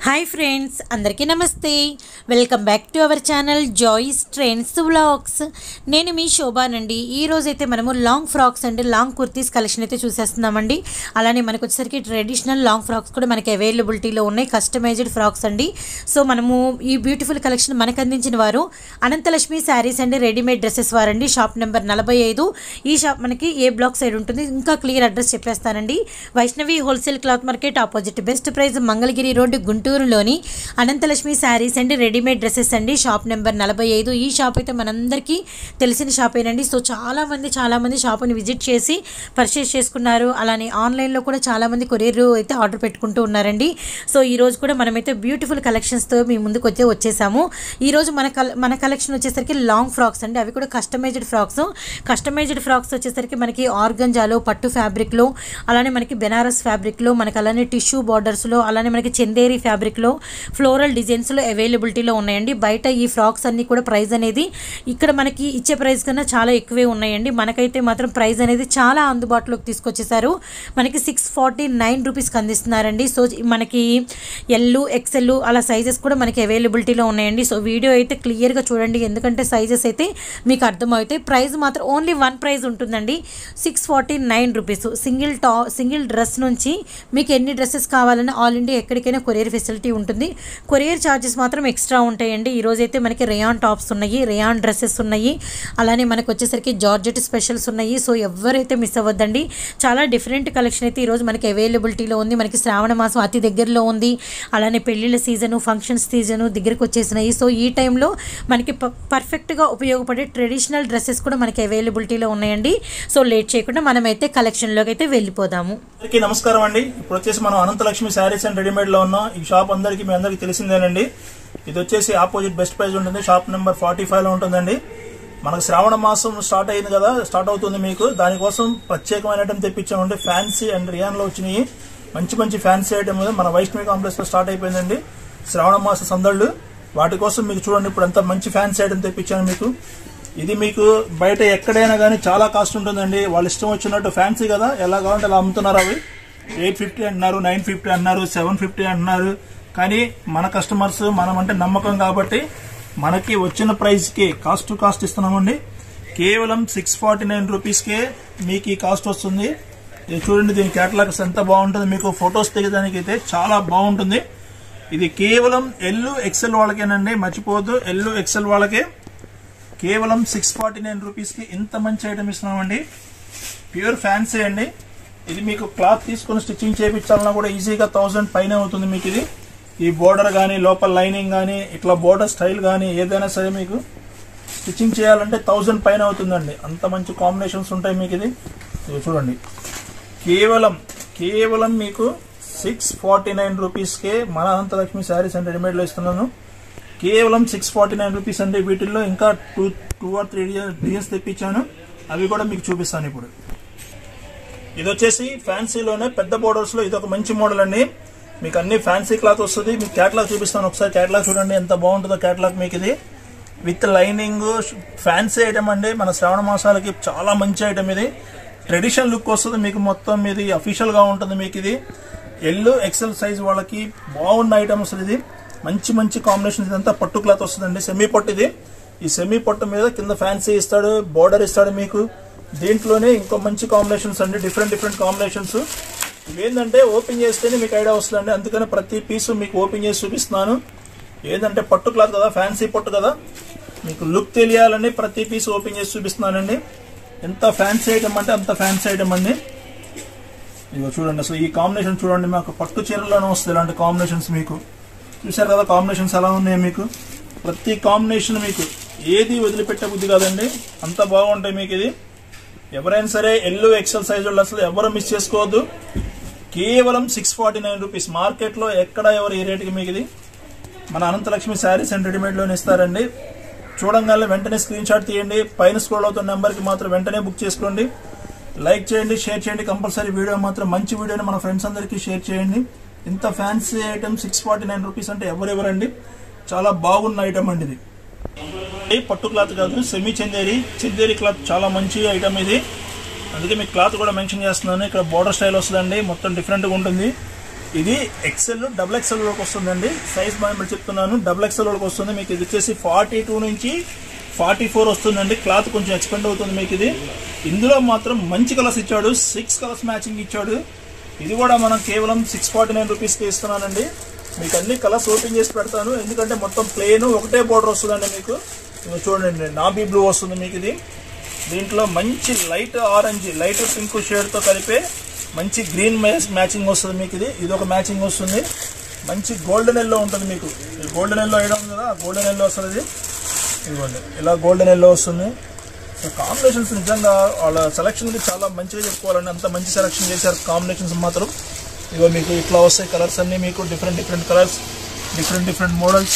Hi friends అందరికీ నమస్తే welcome back to our channel Joys trends vlogs నేను మీ శోభానండి ఈ రోజు అయితే మనము long frocks and long kurtis collection అయితే చూసేస్తున్నామండి అలానే మనకు వచ్చేసరికి ట్రెడిషనల్ లాంగ్ ఫ్రాక్స్ కూడా మనకి అవైలబిలిటీలో ఉన్నాయి కస్టమైజ్డ్ ఫ్రాక్స్ అండి సో మనము ఈ బ్యూటిఫుల్ కలెక్షన్ మనకు అందించిన వారు Ananthalakshmi saris and readymade dresses వారండి షాప్ నెంబర్ నలభై ఐదు ఈ షాప్ మనకి ఏ బ్లాక్ సైడ్ ఉంటుంది ఇంకా క్లియర్ అడ్రస్ చెప్పేస్తానండి Vaishnavi wholesale cloth market opposite best price Mangalagiri road గుంటూరులోని Anantalakshmi saris and readymade dresses అండి షాప్ నెంబర్ నలభై ఐదు ఈ షాప్ అయితే మనందరికీ తెలిసిన షాపేనండి సో చాలామంది చాలామంది షాపుని విజిట్ చేసి పర్చేస్ చేసుకున్నారు అలానే ఆన్లైన్లో కూడా చాలామంది కొరియర్ అయితే ఆర్డర్ పెట్టుకుంటూ ఉన్నారండి సో ఈ రోజు కూడా మనమైతే బ్యూటిఫుల్ కలెక్షన్స్తో మీ ముందుకు వచ్చే వచ్చేసాము ఈ రోజు మన కల మన కలెక్షన్ వచ్చేసరికి లాంగ్ ఫ్రాక్స్ అండి అవి కూడా కస్టమైజ్డ్ ఫ్రాక్స్ కస్టమైజ్డ్ ఫ్రాక్స్ వచ్చేసరికి మనకి ఆర్గంజాలో పట్టు ఫ్యాబ్రిక్లో అలానే మనకి బెనారస్ ఫ్యాబ్రిక్లో మనకి అలానే టిష్యూ బార్డర్స్లో అలానే మనకి చందేరి ఫ్యాబ్రిక్లో ఫ్లోరల్ డిజైన్స్లో అవైలబిలిటీలో ఉన్నాయండి బయట ఈ ఫ్రాక్స్ అన్నీ కూడా ప్రైస్ అనేది ఇక్కడ మనకి ఇచ్చే ప్రైస్ కన్నా చాలా ఎక్కువే ఉన్నాయండి మనకైతే మాత్రం ప్రైస్ అనేది చాలా అందుబాటులోకి తీసుకొచ్చేసారు మనకి సిక్స్ ఫార్టీ నైన్ రూపీస్కి అందిస్తున్నారండి సో మనకి ఎల్లు ఎక్సెల్ అలా సైజెస్ కూడా మనకి అవైలబిలిటీలో ఉన్నాయండి సో వీడియో అయితే క్లియర్గా చూడండి ఎందుకంటే సైజెస్ అయితే మీకు అర్థమవుతాయి ప్రైస్ మాత్రం ఓన్లీ వన్ ప్రైస్ ఉంటుందండి six forty nine rupees single టా సింగిల్ డ్రెస్ నుంచి మీకు ఎన్ని డ్రెస్సెస్ కావాలన్నా ఆల్ ఇండియా ఎక్కడికైనా కొరియర్ ఫెసిలిటీ ఉంటుంది కొరియర్ ఛార్జెస్ మాత్రం ఎక్స్ట్రా ఉంటాయండి ఈరోజు అయితే మనకి రేయాన్ టాప్స్ ఉన్నాయి రేయాన్ డ్రెస్సెస్ ఉన్నాయి అలానే మనకు వచ్చేసరికి జార్జెట్ స్పెషల్స్ ఉన్నాయి సో ఎవరైతే మిస్ అవ్వద్దండి చాలా డిఫరెంట్ కలెక్షన్ అయితే ఈరోజు మనకి అవైలబిలిటీలో ఉంది మనకి శ్రావణ మాసం అతి దగ్గరలో ఉంది అలానే పెళ్ళిళ్ళ సీజను ఫంక్షన్స్ సీజను దగ్గరికి వచ్చేసినాయి సో ఈ టైంలో మనకి ప- పర్ఫెక్ట్గా ఉపయోగపడే ట్రెడిషనల్ డ్రెస్సెస్ కూడా మనకి అవైలబిలిటీలో ఉన్నాయండి సో లేట్ చేయకుండా మనమైతే కలెక్షన్లోకి అయితే వెళ్ళిపోదాము అందరికీ నమస్కారం అండి ఇప్పుడు వచ్చేసి మనం అనంతలక్ష్మి శారీస్ అండ్ రెడీమేడ్ లో ఉన్నాం ఈ షాప్ అందరికీ మీ అందరికీ తెలిసిందేనండి ఇది వచ్చేసి ఆపోజిట్ బెస్ట్ ప్రైస్ ఉంటుంది షాప్ నెంబర్ ఫార్టీ ఫైవ్ లో ఉంటుందండి మనకు శ్రావణ మాసం స్టార్ట్ అయింది కదా స్టార్ట్ అవుతుంది మీకు దానికోసం ప్రత్యేకమైన ఐటమ్ తెప్పించామండి ఫ్యాన్సీ అండ్ రియాన్ లో వచ్చినాయి మంచి మంచి ఫ్యాన్సీ ఐటమ్ మన వైష్ణవి కాంప్లెక్స్ లో స్టార్ట్ అయిపోయిందండి శ్రావణ మాస సందళ్ళు వాటి కోసం మీకు చూడండి ఇప్పుడు ఎంత మంచి ఫ్యాన్సీ ఐటమ్ తెప్పించాను మీకు ఇది మీకు బయట ఎక్కడైనా కానీ చాలా కాస్ట్ ఉంటుందండి వాళ్ళ ఇష్టం వచ్చినట్టు ఫ్యాన్సీ కదా ఎలా కావాలంటే అలా అమ్ముతున్నారు అవి ఎయిట్ ఫిఫ్టీ అంటున్నారు నైన్ ఫిఫ్టీ అంటున్నారు సెవెన్ ఫిఫ్టీ అంటున్నారు కానీ మన కస్టమర్స్ మనం అంటే నమ్మకం కాబట్టి మనకి వచ్చిన ప్రైస్ కి కాస్ట్ టు కాస్ట్ ఇస్తున్నామండి కేవలం సిక్స్ ఫార్టీ నైన్ రూపీస్కే మీకు ఈ కాస్ట్ వస్తుంది ఇది చూడండి దీని క్యాటలాగ్స్ ఎంత బాగుంటుంది మీకు ఫొటోస్ దిగడానికి అయితే చాలా బాగుంటుంది ఇది కేవలం ఎల్లు ఎక్సెల్ వాళ్ళకేనండి మర్చిపోవద్దు ఎల్లు ఎక్సెల్ వాళ్ళకే కేవలం సిక్స్ ఫార్టీ నైన్ రూపీస్కి ఇంత మంచి ఐటమ్ ఇస్తున్నామండి ప్యూర్ ఫ్యాన్సీ అండి ఇది మీకు క్లాత్ తీసుకొని స్టిచ్చింగ్ చేయించాలన్నా కూడా ఈజీగా థౌసండ్ పైన అవుతుంది మీకు ఇది ఈ బోర్డర్ కానీ లోపల లైనింగ్ కానీ ఇట్లా బోర్డర్ స్టైల్ కానీ ఏదైనా సరే మీకు స్టిచ్చింగ్ చేయాలంటే థౌసండ్ పైన అవుతుందండి అంత మంచి కాంబినేషన్స్ ఉంటాయి మీకు ఇది ఇది చూడండి కేవలం కేవలం మీకు సిక్స్ ఫార్టీ నైన్ రూపీస్కే మన అనంతలక్ష్మి శారీస్ అండ్ రెడీమేడ్లో ఇస్తున్నాను కేవలం సిక్స్ ఫార్టీ నైన్ రూపీస్ అండి వీటిల్లో ఇంకా two two or three designs తెప్పించాను అవి కూడా మీకు చూపిస్తాను ఇప్పుడు ఇది వచ్చేసి ఫ్యాన్సీలోనే పెద్ద బోర్డర్స్ లో ఇది ఒక మంచి మోడల్ అండి మీకు అన్ని ఫ్యాన్సీ క్లాత్ వస్తుంది మీకు క్యాటలాగ్ చూపిస్తాను ఒకసారి క్యాటలాగ్ చూడండి ఎంత బాగుంటుందో క్యాటలాగ్ మీకు ఇది విత్ లైనింగ్ ఫ్యాన్సీ ఐటమ్ అండి మన శ్రావణ మాసాలకి చాలా మంచి ఐటమ్ ఇది ట్రెడిషన్ లుక్ వస్తుంది మీకు మొత్తం ఇది అఫీషియల్ గా ఉంటుంది మీకు ఇది ఎల్లో ఎక్సెల్ సైజ్ వాళ్ళకి బాగున్న ఐటమ్ వస్తుంది ఇది మంచి మంచి కాంబినేషన్ ఇదంతా పట్టు క్లాత్ వస్తుందండి సెమీ పట్టు ఇది ఈ సెమీ పట్టు మీద కింద ఫ్యాన్సీ ఇస్తాడు బోర్డర్ ఇస్తాడు మీకు దీంట్లోనే ఇంకో మంచి కాంబినేషన్స్ అండి డిఫరెంట్ డిఫరెంట్ కాంబినేషన్స్ ఏంటంటే ఓపెన్ చేస్తేనే మీకు ఐడియా వస్తుందండి అందుకని ప్రతి పీసు మీకు ఓపెన్ చేసి చూపిస్తున్నాను ఏంటంటే పట్టు క్లాత్ కదా ఫ్యాన్సీ పట్టు కదా మీకు లుక్ తెలియాలని ప్రతి పీస్ ఓపెన్ చేసి చూపిస్తున్నానండి ఎంత ఫ్యాన్సీ ఐటమ్ అంటే అంత ఫ్యాన్సీ ఐటమ్ అండి ఇదిగో చూడండి అసలు ఈ కాంబినేషన్ చూడండి మాకు పట్టు చీరలోనే వస్తాయి ఇలాంటి కాంబినేషన్స్ మీకు చూశారు కదా కాంబినేషన్స్ ఎలా ఉన్నాయి మీకు ప్రతి కాంబినేషన్ మీకు ఏది వదిలిపెట్టే బుద్ధి కాదండి అంత బాగుంటాయి మీకు ఇది ఎవరైనా సరే ఎల్లో ఎక్సెల్ సైజ్ వాళ్ళు అసలు ఎవరు మిస్ చేసుకోవద్దు కేవలం సిక్స్ ఫార్టీ నైన్ రూపీస్ మార్కెట్లో ఎక్కడ ఎవరు ఈ రేటుకి మీకు ఇది మన అనంతలక్ష్మి శారీస్ అండ్ రెడీమేడ్లోనే ఇస్తారండి చూడంగానే వెంటనే స్క్రీన్ షాట్ తీయండి పైన స్క్రోల్ అవుతున్న నెంబర్కి మాత్రం వెంటనే బుక్ చేసుకోండి లైక్ చేయండి షేర్ చేయండి కంపల్సరీ వీడియో మాత్రం మంచి వీడియోని మన ఫ్రెండ్స్ అందరికీ షేర్ చేయండి ఇంత fancy item six forty nine rupees అంటే ఎవరెవరండి చాలా బాగున్న ఐటమ్ అండి ఇది ఇది పట్టు క్లాత్ కాదు సెమీ చందేరి చందేరి క్లాత్ చాలా మంచి ఐటమ్ ఇది అందుకే మీకు క్లాత్ కూడా మెన్షన్ చేస్తున్నాను ఇక్కడ బోర్డర్ స్టైల్ వస్తుందండి మొత్తం డిఫరెంట్గా ఉంటుంది ఇది ఎక్సెల్ డబుల్ ఎక్సెల్ వరకు వస్తుందండి సైజ్ మనం చెప్తున్నాను డబుల్ ఎక్సెల్ వరకు వస్తుంది మీకు ఇది వచ్చేసి ఫార్టీ టూ నుంచి ఫార్టీ ఫోర్ వస్తుందండి క్లాత్ కొంచెం ఎక్స్పెండ్ అవుతుంది మీకు ఇది ఇందులో మాత్రం మంచి కలర్స్ ఇచ్చాడు సిక్స్ కలర్స్ మ్యాచింగ్ ఇచ్చాడు ఇది కూడా మనం కేవలం సిక్స్ ఫార్టీ నైన్ రూపీస్కి ఇస్తున్నానండి మీకు అన్ని కలర్స్ ఓపెన్ చేసి పెడతాను ఎందుకంటే మొత్తం ప్లేన్ ఒకటే బోర్డర్ వస్తుందండి మీకు ఇదిగో చూడండి నాబీ బ్లూ వస్తుంది మీకు ఇది దీంట్లో మంచి లైట్ ఆరెంజ్ లైట్ పింక్ షేడ్తో కలిపే మంచి గ్రీన్ మ్యాచింగ్ వస్తుంది మీకు ఇది ఇది ఒక మ్యాచింగ్ వస్తుంది మంచి గోల్డెన్ ఎల్లో ఉంటుంది మీకు గోల్డెన్ ఎల్లో వేయడం కదా గోల్డెన్ ఎల్లో వస్తుంది ఇది ఇదిగోండి ఇలా గోల్డెన్ ఎల్లో వస్తుంది సో కాంబినేషన్స్ నిజంగా వాళ్ళ సెలక్షన్ చాలా మంచిగా చెప్పుకోవాలండి అంత మంచి సెలక్షన్ చేశారు కాంబినేషన్స్ మాత్రం ఇగో మీకు ఇట్లా వస్తాయి కలర్స్ అన్ని మీకు different different colours different different models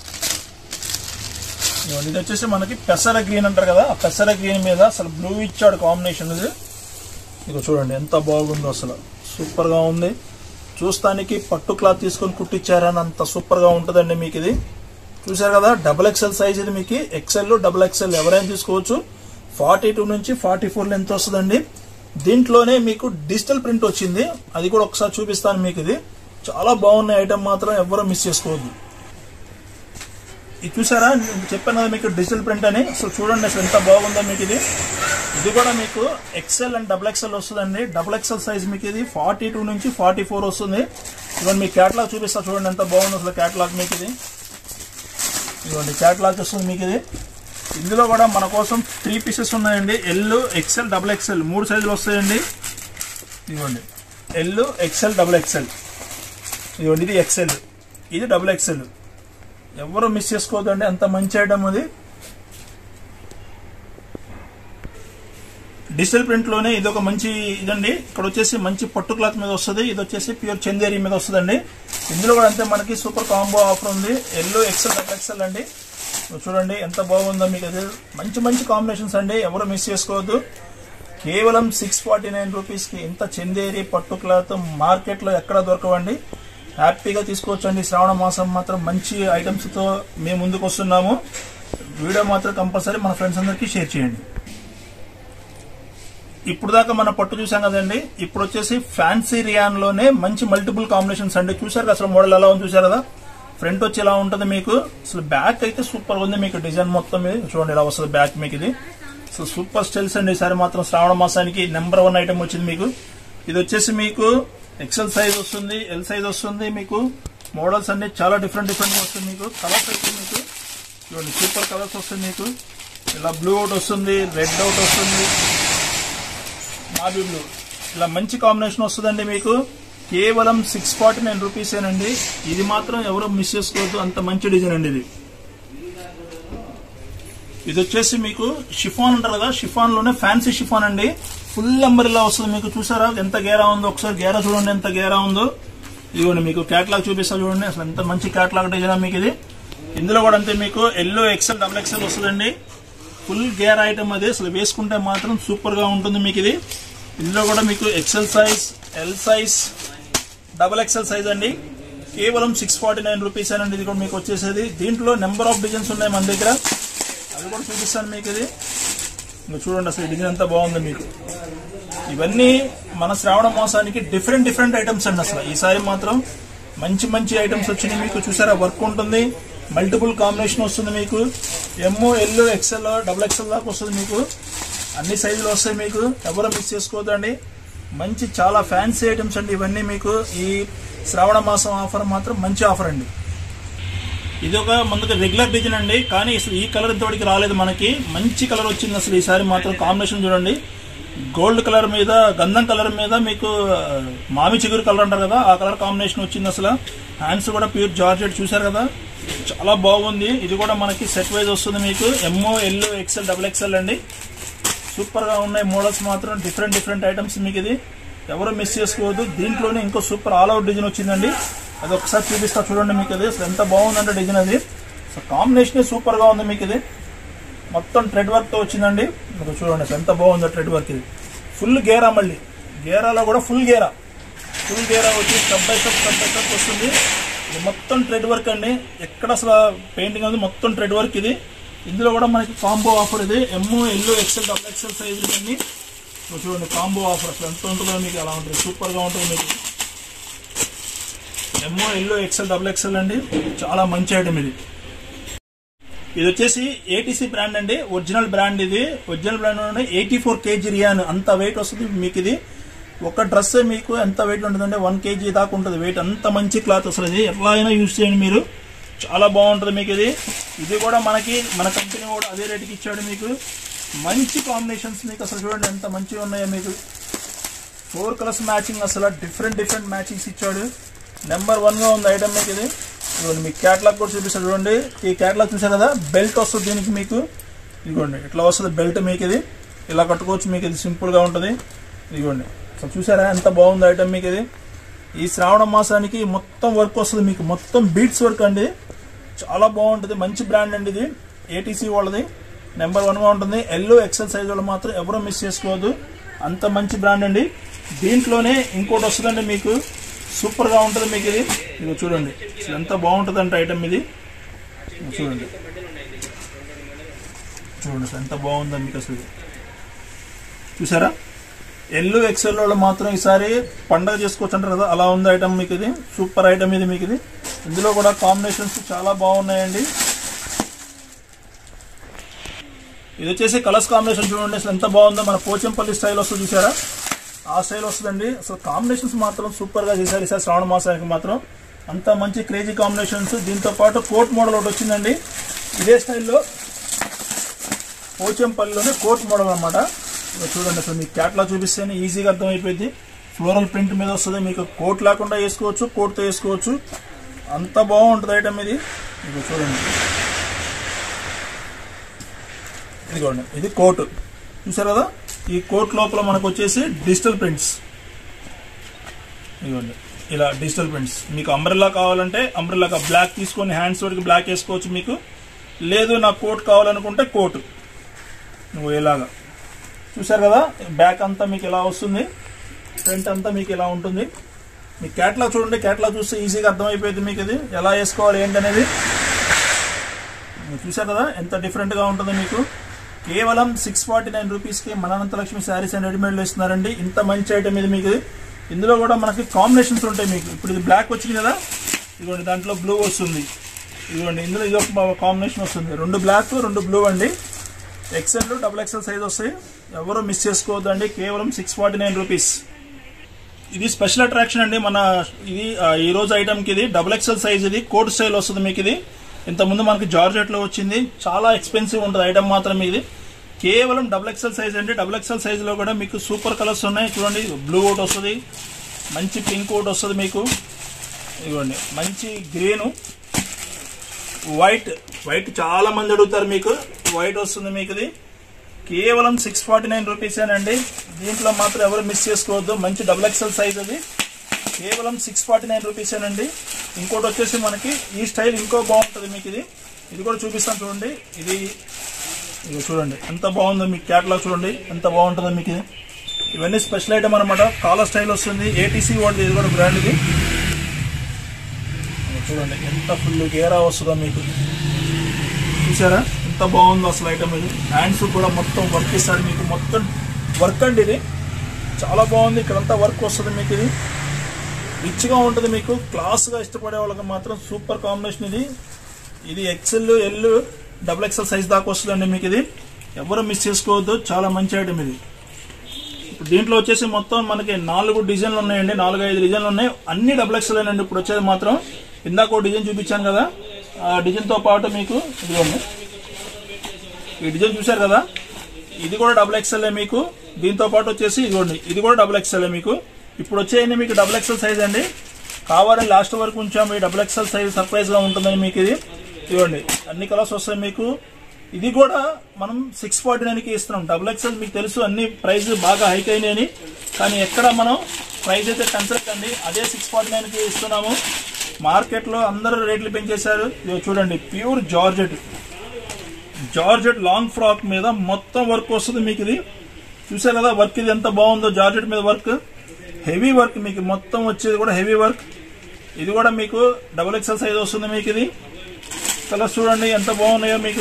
ఇదిగోండి ఇది వచ్చేసి మనకి పెసర గ్రీన్ అంటారు కదా ఆ పెసర గ్రీన్ మీద అసలు బ్లూ ఇచ్చాడు కాంబినేషన్ ఇది ఇక చూడండి ఎంత బాగుందో అసలు సూపర్గా ఉంది చూస్తానికి పట్టు క్లాత్ తీసుకొని కుట్టించారని అంత సూపర్గా ఉంటుందండి మీకు ఇది చూసారు కదా డబుల్ ఎక్స్ఎల్ సైజ్ ఇది మీకు ఎక్స్ఎల్ డబుల్ ఎక్స్ఎల్ ఎవరైనా తీసుకోవచ్చు ఫార్టీ టూ నుంచి ఫార్టీ ఫోర్ లెంత్ వస్తుందండి దీంట్లోనే మీకు డిజిటల్ ప్రింట్ వచ్చింది అది కూడా ఒకసారి చూపిస్తాను మీకు ఇది చాలా బాగున్న ఐటమ్ మాత్రం ఎవరూ మిస్ చేసుకోవద్దు ఇది చూసారా నేను చెప్పాను కదా మీకు డిజిటల్ ప్రింట్ అని అసలు చూడండి అసలు ఎంత బాగుందో మీకు ఇది ఇది కూడా మీకు ఎక్సెల్ అండ్ డబుల్ ఎక్సెల్ వస్తుందండి డబుల్ ఎక్సెల్ సైజ్ మీకు ఇది ఫార్టీ టూ నుంచి ఫార్టీ ఫోర్ వస్తుంది ఇవన్నీ మీకు క్యాటలాగ్ చూపిస్తా చూడండి ఎంత బాగుంది అసలు క్యాటలాగ్ మీకు ఇది ఇదిగోండి క్యాటలాగ్ వస్తుంది మీకు ఇది ఇందులో కూడా మన కోసం త్రీ పీసెస్ ఉన్నాయండి ఎల్ ఎక్సెల్ డబుల్ ఎక్సెల్ మూడు సైజులు వస్తాయండి ఇదిగోండి ఎల్ ఎక్సెల్ డబుల్ ఎక్సెల్ ఇదిగోండి ఇది ఎక్సెల్ ఇది డబుల్ ఎక్సెల్ ఎవరు మిస్ చేసుకోవద్దండి అంత మంచి ఐటమ్ అది డిజిటల్ ప్రింట్ లోనే ఇది ఒక మంచి ఇదండి ఇక్కడ వచ్చేసి మంచి పట్టు క్లాత్ మీద వస్తుంది ఇది వచ్చేసి ప్యూర్ చందేరి మీద వస్తుందండి ఇందులో కూడా అంతే మనకి సూపర్ కాంబో ఆఫర్ ఉంది ఎల్లో ఎక్సెల్ డబుల్ ఎక్సెల్ అండి చూడండి ఎంత బాగుందో మీకు అది మంచి మంచి కాంబినేషన్స్ అండి ఎవరు మిస్ చేసుకోవద్దు కేవలం సిక్స్ ఫార్టీ నైన్ రూపీస్కి ఇంత చందేరి పట్టు క్లాత్ మార్కెట్లో ఎక్కడ దొరకవండి హ్యాపీగా తీసుకోవచ్చండి శ్రావణ మాసం మాత్రం మంచి ఐటమ్స్తో మేము ముందుకు వస్తున్నాము వీడియో మాత్రం కంపల్సరీ మన ఫ్రెండ్స్ అందరికీ షేర్ చేయండి ఇప్పుడు దాకా మనం పట్టు చూసాం కదండి ఇప్పుడు వచ్చేసి ఫ్యాన్సీ రియాన్ లోనే మంచి మల్టిపుల్ కాంబినేషన్స్ అండి చూసారు కదా అసలు మోడల్ ఎలా ఉంది చూసారు కదా ఫ్రంట్ వచ్చి ఎలా ఉంటుంది మీకు అసలు బ్యాక్ అయితే సూపర్ ఉంది మీకు డిజైన్ మొత్తం ఇది చూడండి ఎలా వస్తుంది బ్యాక్ మీకు ఇది అసలు సూపర్ స్టైల్స్ అండి ఈసారి మాత్రం శ్రావణ మాసానికి నెంబర్ వన్ ఐటమ్ వచ్చింది మీకు ఇది వచ్చేసి మీకు ఎక్సెల్ సైజ్ వస్తుంది ఎల్ సైజ్ వస్తుంది మీకు మోడల్స్ అన్ని చాలా డిఫరెంట్ డిఫరెంట్ వస్తుంది మీకు కలర్స్ అయితే మీకు చూడండి సూపర్ కలర్స్ వస్తుంది మీకు ఇలా బ్లూ అవుట్ వస్తుంది రెడ్ అవుట్ వస్తుంది నాబీ బ్లూ ఇలా మంచి కాంబినేషన్ వస్తుందండి మీకు కేవలం సిక్స్ ఫార్టీ నైన్ రూపీసేనండి ఇది మాత్రం ఎవరు మిస్ చేసుకోవద్దు అంత మంచి డిజైన్ అండి ఇది ఇది వచ్చేసి మీకు షిఫాన్ అంటారు కదా షిఫాన్ లోనే ఫ్యాన్సీ షిఫాన్ అండి ఫుల్ నెంబర్ ఇలా వస్తుంది మీకు చూసారా ఎంత గేరా ఉందో ఒకసారి గేరా చూడండి ఎంత గేరా ఉందో ఇదిగోండి మీకు క్యాట్లాగ్ చూపిస్తా చూడండి అసలు ఎంత మంచి క్యాట్లాగ్ డిజైన్ మీకు ఇది ఇందులో కూడా అంతే మీకు ఎల్లో ఎక్సెల్ డబుల్ ఎక్సెల్ వస్తుందండి ఫుల్ గేర్ ఐటమ్ అది అసలు వేసుకుంటే మాత్రం సూపర్ గా ఉంటుంది మీకు ఇది ఇందులో కూడా మీకు XL size L size double XL size అండి కేవలం సిక్స్ ఫార్టీ నైన్ రూపీస్ అండి ఇది కూడా మీకు వచ్చేసేది దీంట్లో నెంబర్ ఆఫ్ డిజైన్స్ ఉన్నాయి మన దగ్గర అది కూడా చూపిస్తాను మీకు ఇది ఇంకా చూడండి అసలు ఈ డిజైన్ అంతా బాగుంది మీకు ఇవన్నీ మన శ్రావణ మాసానికి డిఫరెంట్ డిఫరెంట్ ఐటమ్స్ అండి అసలు ఈసారి మాత్రం మంచి మంచి ఐటమ్స్ వచ్చినాయి మీకు చూసారా వర్క్ ఉంటుంది మల్టిపుల్ కాంబినేషన్ వస్తుంది మీకు ఎమ్ఓ ఎల్ ఎక్సెల్ డబుల్ ఎక్సెల్ దాకా వస్తుంది మీకు అన్ని సైజులు వస్తాయి మీకు ఎవరు మిస్ చేసుకోవద్దండి మంచి చాలా ఫ్యాన్సీ ఐటమ్స్ అండి ఇవన్నీ మీకు ఈ శ్రావణ మాసం ఆఫర్ మాత్రం మంచి ఆఫర్ అండి ఇది ఒక మనకి రెగ్యులర్ డిజైన్ అండి కానీ అసలు ఈ కలర్ ఇంతవరకు రాలేదు మనకి మంచి కలర్ వచ్చింది అసలు ఈసారి మాత్రం కాంబినేషన్ చూడండి గోల్డ్ కలర్ మీద గంధం కలర్ మీద మీకు ఆ, మామి చిగురు కలర్ అంటారు కదా ఆ కలర్ కాంబినేషన్ వచ్చింది అసలు హ్యాండ్స్ కూడా ప్యూర్ జార్జెట్ చూసారు కదా చాలా బాగుంది ఇది కూడా మనకి సెట్ వైజ్ వస్తుంది మీకు ఎంఓ ఎల్ ఎక్సెల్ డబుల్ ఎక్సెల్ అండి సూపర్ గా ఉన్నాయి మోడల్స్ మాత్రం డిఫరెంట్ డిఫరెంట్ ఐటమ్స్ మీకు ఇది ఎవరు మిస్ చేసుకోవద్దు దీంట్లోనే ఇంకో సూపర్ ఆల్ అవుట్ డిజైన్ వచ్చిందండి అది ఒకసారి చూపిస్తా చూడండి మీకు అది అసలు ఎంత బాగుందంటే డిజైన్ అది సో కాంబినేషన్ సూపర్ గా ఉంది మీకు ఇది మొత్తం ట్రెడ్ వర్క్ తో వచ్చిందండి మీకు చూడండి అసలు ఎంత బాగుందో ట్రెడ్ వర్క్ ఇది ఫుల్ గేరా మళ్ళీ గేరాలో కూడా ఫుల్ గేరా ఫుల్ గేరా వచ్చి step by step step by step వస్తుంది ఇది మొత్తం ట్రెడ్ వర్క్ అండి ఎక్కడ అసలు పెయింటింగ్ అనేది మొత్తం ట్రెడ్ వర్క్ ఇది ఇందులో కూడా మనకి కాంబో ఆఫర్ ఇది ఎమ్ఓ ఎల్లో ఎక్సెల్ డబుల్ ఎక్సెల్ సైజ్ అండి చూడండి కాంబో ఆఫర్ అసలు ఎంత ఉంటుందో మీకు అలా ఉంటుంది సూపర్ గా ఉంటుంది మీకు ఎంఓ ఎల్లో ఎక్సెల్ డబుల్ ఎక్సెల్ అండి చాలా మంచి ఐటమ్ ఇది ఇది వచ్చేసి ఏటీసీ బ్రాండ్ అండి ఒరిజినల్ బ్రాండ్ ఇది original brand eighty four KG rayon అంత వెయిట్ వస్తుంది మీకు ఇది ఒక డ్రెస్ మీకు ఎంత వెయిట్ ఉంటుందంటే వన్ కేజీ దాకా ఉంటుంది వెయిట్ అంత మంచి క్లాత్ వస్తుంది ఎట్లా అయినా యూజ్ చేయండి మీరు చాలా బాగుంటుంది మీకు ఇది ఇది కూడా మనకి మన కంపెనీ కూడా అదే రేటుకి ఇచ్చాడు మీకు మంచి కాంబినేషన్స్ మీకు అసలు చూడండి ఎంత మంచిగా ఉన్నాయో మీకు ఫోర్ కలర్స్ మ్యాచింగ్ అసలు డిఫరెంట్ డిఫరెంట్ మ్యాచింగ్స్ ఇచ్చాడు నెంబర్ వన్ గా ఉంది ఐటమ్ మీకు ఇది ఇదిగోండి మీకు క్యాట్లాగ్ కూడా చూపిస్తాడు చూడండి ఈ క్యాట్లాగ్ చూసారు కదా బెల్ట్ వస్తుంది దీనికి మీకు ఇదిగోండి ఇట్లా వస్తుంది బెల్ట్ మీకు ఇది ఇలా కట్టుకోవచ్చు మీకు ఇది సింపుల్ గా ఉంటుంది ఇదిగోండి అసలు చూసారా ఎంత బాగుంది ఐటమ్ మీకు ఇది ఈ శ్రావణ మాసానికి మొత్తం వర్క్ వస్తుంది మీకు మొత్తం బీట్స్ వర్క్ అండి చాలా బాగుంటుంది మంచి బ్రాండ్ అండి ఇది ఏటీసీ వాళ్ళది నెంబర్ వన్గా ఉంటుంది ఎల్లో ఎక్సెల్ సైజ్ వాళ్ళు మాత్రం ఎవరూ మిస్ చేసుకోవద్దు అంత మంచి బ్రాండ్ అండి దీంట్లోనే ఇంకోటి వస్తుందండి మీకు సూపర్గా ఉంటుంది మీకు ఇది ఇది చూడండి అసలు ఎంత బాగుంటుంది అంటే ఐటమ్ ఇది ఇది చూడండి చూడండి అసలు ఎంత బాగుందో మీకు అసలు ఇది. చూసారా ఎల్లు ఎక్సెల్ వాళ్ళు మాత్రం ఈసారి పండగ చేసుకోవచ్చు అంటారు కదా అలా ఉంది ఐటమ్ మీకు ఇది సూపర్ ఐటమ్ ఇది మీకు ఇది ఇందులో కూడా కాంబినేషన్స్ చాలా బాగున్నాయండి ఇది వచ్చేసి కలర్స్ కాంబినేషన్ చూడండి అసలు ఎంత బాగుందో మన పోచంపల్లి స్టైల్ వస్తుంది చూసారా ఆ స్టైల్ వస్తుందండి అసలు కాంబినేషన్స్ మాత్రం సూపర్ గా చేశారు ఈసారి శ్రావణ మాసానికి మాత్రం అంత మంచి క్రేజీ కాంబినేషన్స్ దీంతో పాటు కోట్ మోడల్ ఒకటి వచ్చిందండి ఇదే స్టైల్లో పోచంపల్లిలోనే కోట్ మోడల్ అనమాట చూడండి అసలు మీకు క్యాట్లా చూపిస్తేనే ఈజీగా అర్థమైపోయింది ఫ్లోరల్ ప్రింట్ మీద వస్తుంది మీకు కోట్ లేకుండా వేసుకోవచ్చు కోట్తో వేసుకోవచ్చు అంత బాగుంటుంది ఐటమ్ ఇది ఇదిగో చూడండి ఇదిగోండి ఇది కోట్ చూసారు కదా ఈ కోట్ లోపల మనకు వచ్చేసి డిజిటల్ ప్రింట్స్ ఇదిగోండి ఇలా డిజిటల్ ప్రింట్స్ మీకు అంబ్రెల్లా కావాలంటే అంబ్రెల్లా బ్లాక్ తీసుకొని హ్యాండ్స్ వరకు బ్లాక్ వేసుకోవచ్చు మీకు లేదు నాకు కోట్ కావాలనుకుంటే కోట్ నువ్వు ఇలాగా చూసారు కదా బ్యాక్ అంతా మీకు ఇలా వస్తుంది ఫ్రంట్ అంతా మీకు ఇలా ఉంటుంది మీ క్యాట్లాగ్ చూడండి క్యాట్లాగ్ చూస్తే ఈజీగా అర్థమైపోయింది మీకు ఇది ఎలా వేసుకోవాలి ఏంటనేది మీరు చూసారు కదా ఎంత డిఫరెంట్గా ఉంటుందో మీకు కేవలం సిక్స్ ఫార్టీ నైన్ రూపీస్కి మన అనంతలక్ష్మి శారీస్ అండ్ రెడీమేడ్లో ఇస్తున్నారండి ఇంత మంచి ఐటమ్ ఇది మీకు ఇందులో కూడా మనకి కాంబినేషన్స్ ఉంటాయి మీకు ఇప్పుడు ఇది బ్లాక్ వచ్చింది కదా ఇదిగోండి దాంట్లో బ్లూ వస్తుంది ఇదిగోండి ఇందులో ఇది ఒక కాంబినేషన్ వస్తుంది రెండు బ్లాక్ రెండు బ్లూ అండి ఎక్సెల్ డబుల్ ఎక్సెల్ సైజ్ వస్తాయి ఎవరు మిస్ చేసుకోవద్దు అండి కేవలం సిక్స్ ఫార్టీ నైన్ రూపీస్ ఇది స్పెషల్ అట్రాక్షన్ అండి మన ఇది ఆ, ఈ రోజు ఐటమ్ కి ఇది డబుల్ ఎక్సెల్ సైజ్ ఇది కోట్ స్టైల్ వస్తుంది మీకు ఇది ఇంత ముందు మనకి జార్జెట్ లో వచ్చింది చాలా ఎక్స్పెన్సివ్ ఉంటుంది ఐటమ్ మాత్రం ఇది కేవలం డబుల్ ఎక్సెల్ సైజ్ అండి డబుల్ ఎక్సెల్ సైజ్ లో కూడా మీకు సూపర్ కలర్స్ ఉన్నాయి చూడండి బ్లూ ఒకటి వస్తుంది మంచి పింక్ ఒకటి వస్తుంది మీకు ఇదిగోండి మంచి గ్రీను వైట్ వైట్ చాలా మంది అడుగుతారు మీకు వైట్ వస్తుంది మీకు ఇది కేవలం సిక్స్ ఫార్టీ నైన్ రూపీసేనండి దీంట్లో మాత్రం ఎవరు మిస్ చేసుకోవద్దు మంచి డబుల్ ఎక్సెల్ సైజ్ అది కేవలం సిక్స్ ఫార్టీ నైన్ రూపీసేనండి ఇంకోటి వచ్చేసి మనకి ఈ స్టైల్ ఇంకో బాగుంటుంది మీకు ఇది ఇది కూడా చూపిస్తాను చూడండి ఇది ఇది చూడండి ఎంత బాగుందో మీకు క్యాటలాగ్ చూడండి ఎంత బాగుంటుందో మీకు ఇది ఇవన్నీ స్పెషల్ ఐటమ్ అనమాట కాలర్ స్టైల్ వస్తుంది ఏటీసీ వాడిది ఇది కూడా బ్రాండ్ ఇది చూడండి ఎంత ఫుల్ గేరా వస్తుందో మీకు చూసారా ఎంత బాగుందో అసలు ఐటమ్ ఇది హ్యాండ్స్ కూడా మొత్తం వర్క్ ఇస్తాడు మీకు మొత్తం వర్క్ అండి ఇది చాలా బాగుంది ఇక్కడంతా వర్క్ వస్తుంది మీకు ఇది రిచ్గా ఉంటుంది మీకు క్లాస్గా ఇష్టపడే వాళ్ళకి మాత్రం సూపర్ కాంబినేషన్ ఇది ఇది XL L double XL size దాకా వస్తుందండి మీకు ఇది ఎవరు మిస్ చేసుకోవద్దు చాలా మంచి ఐటమ్ ఇది ఇప్పుడు దీంట్లో వచ్చేసి మొత్తం మనకి నాలుగు డిజైన్లు ఉన్నాయండి నాలుగు ఐదు డిజైన్లు ఉన్నాయి అన్ని డబుల్ ఎక్సెల్ అండి ఇప్పుడు వచ్చేది మాత్రం ఇందాక ఒక డిజైన్ చూపించాను కదా ఆ డిజైన్ తో పాటు మీకు ఇదిగోండి ఈ డిజైన్ చూశారు కదా ఇది కూడా డబుల్ ఎక్స్ఎల్ మీకు దీంతో పాటు వచ్చేసి ఇదిగోండి ఇది కూడా డబుల్ ఎక్స్ఎల్ మీకు ఇప్పుడు వచ్చేయండి మీకు డబుల్ ఎక్స్ఎల్ సైజ్ అండి కావాలని లాస్ట్ వరకు ఉంచాము ఈ డబుల్ ఎక్స్ఎల్ సైజ్ సర్ప్రైజ్ గా ఉంటుందని మీకు ఇది ఇదిగోండి అన్ని కలర్స్ వస్తాయి మీకు ఇది కూడా మనం సిక్స్ ఫార్టీ నైన్ కి ఇస్తున్నాం డబుల్ ఎక్స్ఎల్ మీకు తెలుసు అన్ని ప్రైస్ బాగా హైక్ అయినాయని కానీ ఎక్కడ మనం ప్రైస్ అయితే కన్సల్ట్ అండి అదే సిక్స్ ఫార్టీ నైన్ కి ఇస్తున్నాము మార్కెట్ లో అందరూ రేట్లు పెంచేశారు ఇదిగో చూడండి pure georgette georgette long frock మీద మొత్తం వర్క్ వస్తుంది మీకు ఇది చూసారు కదా వర్క్ ఇది ఎంత బాగుందో జార్జెట్ మీద వర్క్ హెవీ వర్క్ మీకు మొత్తం వచ్చేది కూడా హెవీ వర్క్ ఇది కూడా మీకు డబుల్ ఎక్సెల్ సైజ్ వస్తుంది మీకు ఇది కలర్స్ చూడండి ఎంత బాగున్నాయో మీకు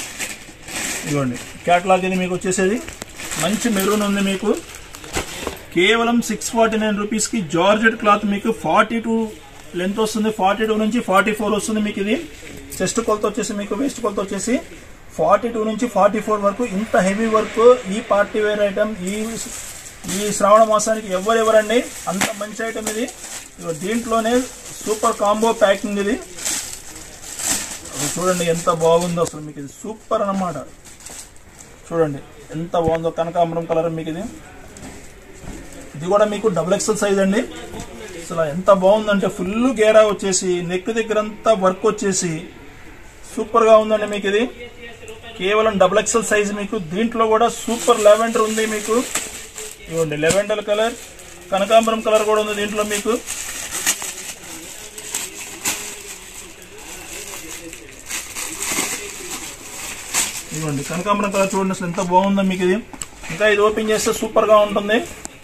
ఇదిగోండి క్యాట్లాగ్ ఇది మీకు వచ్చేసేది మంచి మెరూన్ ఉంది మీకు కేవలం సిక్స్ ఫార్టీ నైన్ రూపీస్ కి జార్జెట్ క్లాత్ మీకు ఫార్టీ టూ లెంత్ వస్తుంది ఫార్టీ టూ నుంచి ఫార్టీ ఫోర్ వస్తుంది మీకు ఇది చెస్ట్ కొలత వచ్చేసి మీకు వేస్ట్ కొలత వచ్చేసి ఫార్టీ టూ నుంచి ఫార్టీ ఫోర్ వరకు ఇంత హెవీ వర్క్ ఈ పార్టీ వేర్ ఐటమ్ ఈ ఈ శ్రావణ మాసానికి ఎవరెవరండి అంత మంచి ఐటమ్ ఇది ఇదిగో దీంట్లోనే సూపర్ కాంబో ప్యాకింగ్ ఇది అది చూడండి ఎంత బాగుందో అసలు మీకు ఇది సూపర్ అన్నమాట చూడండి ఎంత బాగుందో కనకాంబరం కలర్ మీకు ఇది ఇది కూడా మీకు డబుల్ ఎక్సెల్ సైజ్ అండి అసలు ఎంత బాగుందంటే ఫుల్ గేరా వచ్చేసి నెక్ దగ్గర అంతా వర్క్ వచ్చేసి సూపర్ గా ఉందండి మీకు ఇది కేవలం డబుల్ ఎక్సెల్ సైజ్ మీకు దీంట్లో కూడా సూపర్ లెవెండర్ ఉంది మీకు ఇవ్వండి లెవెండర్ కలర్ కనకాంబరం కలర్ కూడా ఉంది దీంట్లో మీకు ఇదిగోండి కనకాంబరం కలర్ చూడండి అసలు ఎంత బాగుందో మీకు ఇది ఇంకా ఇది ఓపెన్ చేస్తే సూపర్ గా ఉంటుంది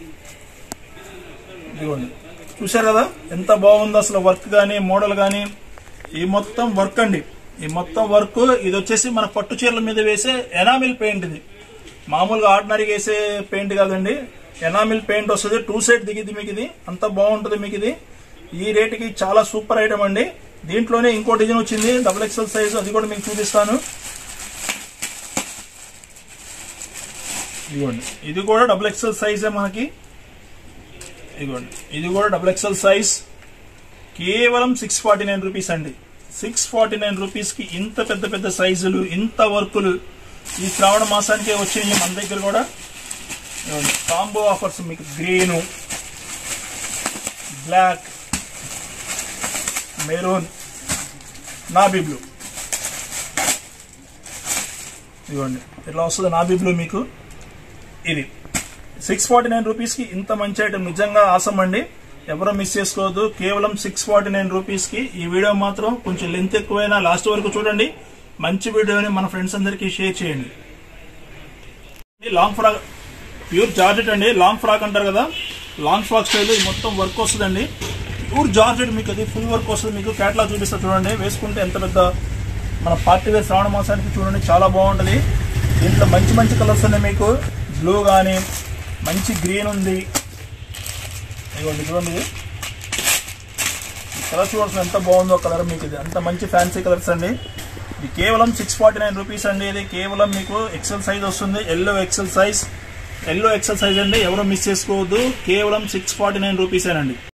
ఇదిగోండి చూశారు కదా ఎంత బాగుందో అసలు వర్క్ కానీ మోడల్ కానీ ఈ మొత్తం వర్క్ అండి ఈ మొత్తం వర్క్ ఇది వచ్చేసి మన పట్టు చీరల మీద వేసే ఎనామిల్ పెయింట్ ఇది మామూలుగా ఆర్డినరీగా వేసే పెయింట్ కాదండి ఎనామిల్ పెయింట్ వస్తుంది టూ సైడ్ దిగిద్ది మీకు ఇది అంత బాగుంటుంది మీకు ఇది ఈ రేటుకి చాలా సూపర్ ఐటమ్ అండి దీంట్లోనే ఇంకో డిజైన్ వచ్చింది డబుల్ ఎక్స్ఎల్ సైజ్ అది కూడా మీకు చూపిస్తాను ఇదిగోండి ఇది కూడా డబుల్ ఎక్స్ఎల్ సైజే మనకి ఇదిగోండి ఇది కూడా డబుల్ ఎక్స్ఎల్ సైజ్ కేవలం సిక్స్ ఫార్టీ నైన్ రూపీస్ అండి సిక్స్ ఫార్టీ నైన్ రూపీస్ కి ఇంత పెద్ద పెద్ద సైజులు ఇంత వర్కులు ఈ శ్రావణ మాసానికే వచ్చినాయి మన దగ్గర కూడా ఇదిగోండి కాంబో ఆఫర్స్ మీకు green black maroon navy blue ఇదిగోండి ఇట్లా వస్తుంది నాబీ బ్లూ మీకు ఇది సిక్స్ ఫార్టీ నైన్ రూపీస్కి ఇంత మంచి ఐటమ్ నిజంగా ఆసం అండి ఎవరో మిస్ చేసుకోవద్దు కేవలం సిక్స్ ఫార్టీ నైన్ రూపీస్కి ఈ వీడియో మాత్రం కొంచెం లెంత్ ఎక్కువైనా లాస్ట్ వరకు చూడండి మంచి వీడియోని మన ఫ్రెండ్స్ అందరికీ షేర్ చేయండి ఇది లాంగ్ ఫ్రాక్ ప్యూర్ జార్జెట్ అండి లాంగ్ ఫ్రాక్ అంటారు కదా లాంగ్ ఫ్రాక్ స్టైల్ ఇది మొత్తం వర్క్ వస్తుందండి ప్యూర్ జార్జెట్ మీకు అది ఫుల్ వర్క్ వస్తుంది మీకు క్యాట్లాగ్ చూపిస్తా చూడండి వేసుకుంటే ఎంత పెద్ద మన పార్టీ వేర్ శ్రావణ మాసానికి చూడండి చాలా బాగుంటుంది దీంట్లో మంచి మంచి కలర్స్ ఉన్నాయి మీకు బ్లూ కానీ మంచి గ్రీన్ ఉంది ఇదిగోండి చూడండి ఇది ఈ కలర్ చూడాల్సిన ఎంత బాగుందో కలర్ మీకు ఇది అంత మంచి ఫ్యాన్సీ కలర్స్ అండి ఇది కేవలం సిక్స్ ఫార్టీ నైన్ రూపీస్ అండి ఇది కేవలం మీకు ఎక్సెల్ సైజ్ వస్తుంది ఎల్లో ఎక్సెల్ సైజ్ ఎల్లో ఎక్సెల్ సైజ్ అండి ఎవరు మిస్ చేసుకోవద్దు కేవలం సిక్స్ ఫార్టీ నైన్ రూపీసేనండి